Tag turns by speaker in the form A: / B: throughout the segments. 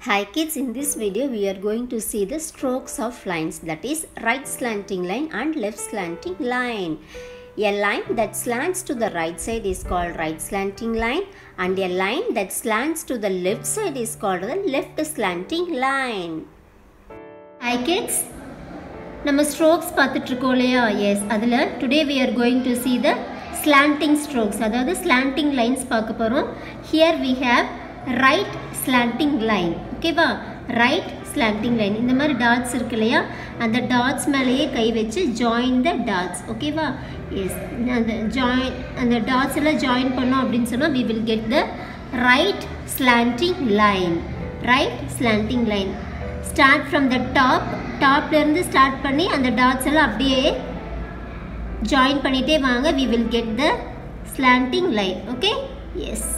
A: Hi kids, in this video we are going to see the strokes of lines that is right slanting line and left slanting line. A line that slants to the right side is called right slanting line and a line that slants to the left side is called the left slanting line. Hi kids, நம்ம strokes பார்த்துட்ருக்கோம் இல்லையா yes அதில் today we are going to see the slanting strokes அதாவது slanting lines பார்க்க போகிறோம் here we have right slanting line ஓகேவா right slanting line இந்த மாதிரி டாட்ஸ் இருக்கு இல்லையா அந்த டாட்ஸ் மேலேயே கை வச்சு ஜாயின் த டாட்ஸ் ஓகேவா எஸ் அந்த ஜாயின் அந்த டாட்ஸ் எல்லாம் ஜாயின் பண்ணோம் அப்படின்னு சொன்னால் we will get the right slanting line right slanting line start from the top டாப்லேருந்து ஸ்டார்ட் பண்ணி அந்த டாட்ஸ் எல்லாம் அப்படியே ஜாயின் பண்ணிகிட்டே வாங்க we will get the slanting line okay yes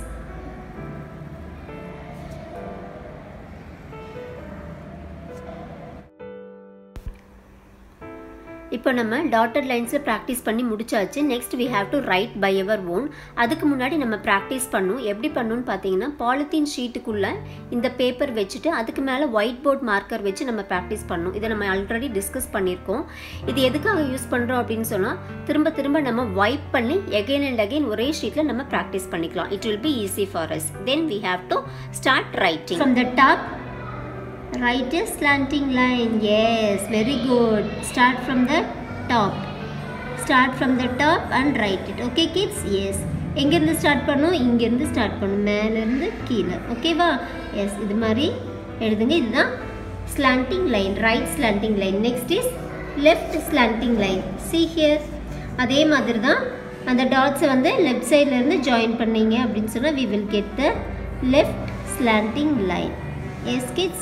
A: இப்போ நம்ம டாட்டட் லைன்ஸில் ப்ராக்டிஸ் பண்ணி முடிச்சாச்சு next we have to write by your own அதுக்கு முன்னாடி நம்ம ப்ராக்டிஸ் பண்ணும் எப்படி பண்ணணும்னு பார்த்தீங்கன்னா பாலித்தீன் ஷீட்டுக்குள்ளே இந்த பேப்பர் வச்சுட்டு அதுக்கு மேலே ஒயிட் போர்ட் மார்க்கர் வச்சு நம்ம ப்ராக்டிஸ் பண்ணணும் இதை நம்ம ஆல்ரெடி டிஸ்கஸ் பண்ணியிருக்கோம் இது எதுக்காக யூஸ் பண்ணுறோம் அப்படின்னு சொன்னால் திரும்ப திரும்ப நம்ம வைப் பண்ணி எகைன் அண்ட் அகைன் ஒரே ஷீட்டில் நம்ம ப்ராக்டிஸ் பண்ணிக்கலாம் it will be easy for us then we have to start writing from the top write a slanting line yes very good start from the top start from the top and write it okay kids yes எங்கேருந்து start பண்ணும் இங்கேருந்து start பண்ணும் மேலேருந்து கீழே ஓகேவா S இது மாதிரி எழுதுங்க இதுதான் slanting line right slanting line next is left slanting line see here அதே மாதிரி தான் அந்த டாட்ஸை வந்து லெஃப்ட் சைட்லேருந்து ஜாயின் பண்ணீங்க அப்படின்னு சொன்னால் we will get the left slanting line yes kids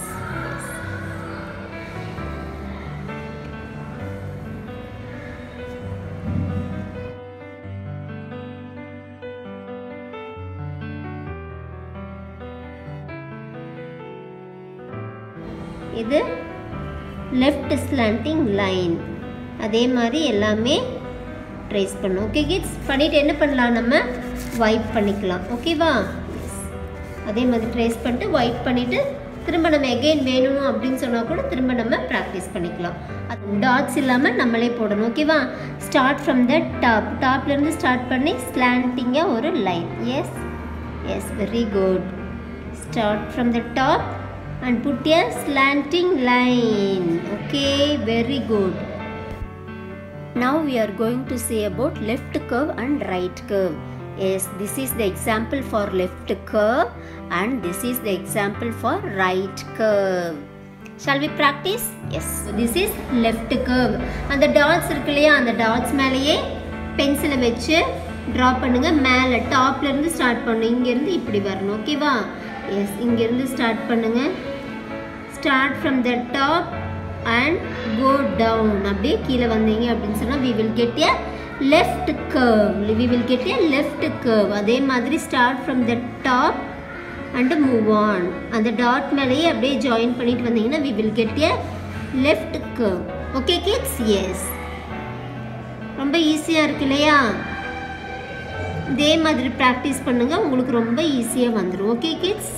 A: இது லெஃப்ட் ஸ்லாண்டிங் லைன் அதே மாதிரி எல்லாமே ட்ரேஸ் பண்ணும் ஓகே கிட்ஸ் பண்ணிவிட்டு என்ன பண்ணலாம் நம்ம வைப் பண்ணிக்கலாம் ஓகேவா அதே மாதிரி ட்ரேஸ் பண்ணிட்டு வைப் பண்ணிவிட்டு திரும்ப நம்ம எகெயின் வேணும் அப்படின்னு சொன்னால் கூட திரும்ப நம்ம ப்ராக்டிஸ் பண்ணிக்கலாம் அது டாட்ஸ் இல்லாமல் நம்மளே போடணும் ஓகேவா ஸ்டார்ட் ஃப்ரம் த டாப் டாப்லேருந்து ஸ்டார்ட் பண்ணி ஸ்லாண்டிங்காக ஒரு line yes yes very good start from the top and put a slanting line okay very good now we are going to say about left curve and right curve yes this is the example for left curve and this is the example for right curve shall we practice yes so this is left curve அந்த dots இருக்கு இல்லையா அந்த dots மேலேயே பென்சிலை வச்சு draw பண்ணுங்க மேலே டாப்ல இருந்து ஸ்டார்ட் பண்ணும் இங்கேருந்து இப்படி வரணும் ஓகேவா எஸ் இங்கேருந்து ஸ்டார்ட் பண்ணுங்க start from the top and go down அப்படியே கீழே வந்தீங்க அப்படின்னு சொன்னால் we will get a left curve we will get a left curve அதே மாதிரி start from the top and move on அந்த டாட் மேலேயே அப்படியே ஜாயின் பண்ணிட்டு வந்தீங்கன்னா we will get a left curve okay kids yes ரொம்ப ஈஸியாக இருக்கு இல்லையா இதே மாதிரி ப்ராக்டிஸ் பண்ணுங்கள் உங்களுக்கு ரொம்ப ஈஸியாக வந்துடும் ஓகே கிட்ஸ்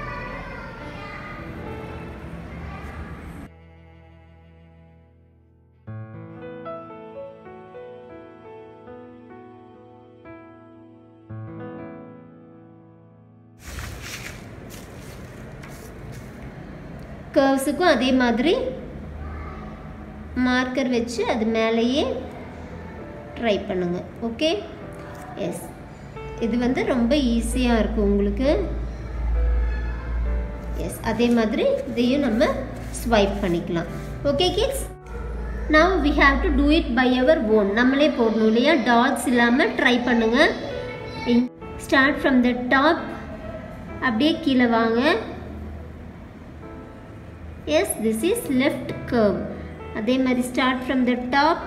A: கர்வ்ஸுக்கும் அதே மாதிரி மார்க்கர் வச்சு அது மேலேயே ட்ரை பண்ணுங்கள் ஓகே எஸ் இது வந்து ரொம்ப ஈஸியாக இருக்கும் உங்களுக்கு எஸ் அதே மாதிரி இதையும் நம்ம ஸ்வைப் பண்ணிக்கலாம் okay kids now we have to do it by our own நம்மளே போடணும் இல்லையா டாட்ஸ் இல்லாமல் ட்ரை பண்ணுங்கள் ஸ்டார்ட் ஃப்ரம் த டாப் அப்படியே கீழே வாங்க yes this is left curve அதே மாதிரி start from the top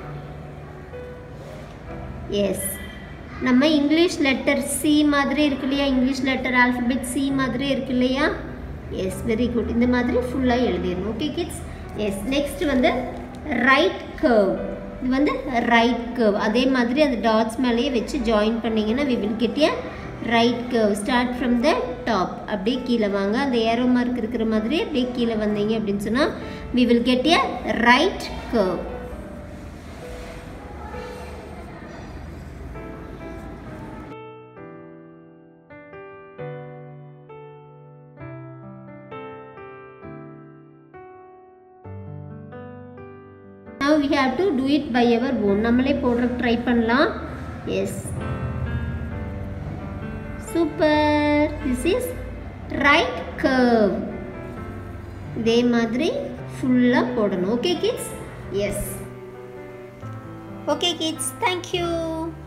A: yes நம்ம இங்கிலீஷ் லெட்டர் சி மாதிரி இருக்கு இல்லையா இங்கிலீஷ் லெட்டர் ஆல்ஃபபெட் சி மாதிரி இருக்கு இல்லையா எஸ் வெரி குட் இந்த மாதிரி ஃபுல்லாக எழுதிடணும் ஓகே கிட்ஸ் எஸ் நெக்ஸ்ட் வந்து ரைட் கர்வ் இது வந்து ரைட் கர்வ் அதே மாதிரி அந்த டாட்ஸ் மேலேயே வச்சு ஜாயின் பண்ணிங்கன்னா we will get a right curve start from the top அப்படியே கீழே வாங்க அந்த ஏரோ மார்க் இருக்கிற மாதிரி அப்படியே கீழே வந்தீங்க அப்படின்னு சொன்னால் we will get a right curve now we have to do it by our own நம்மளே போடுற ட்ரை பண்ணலாம் yes super this is right curve இதே மாதிரி ஃபுல்லாக போடணும் okay kids yes okay kids thank you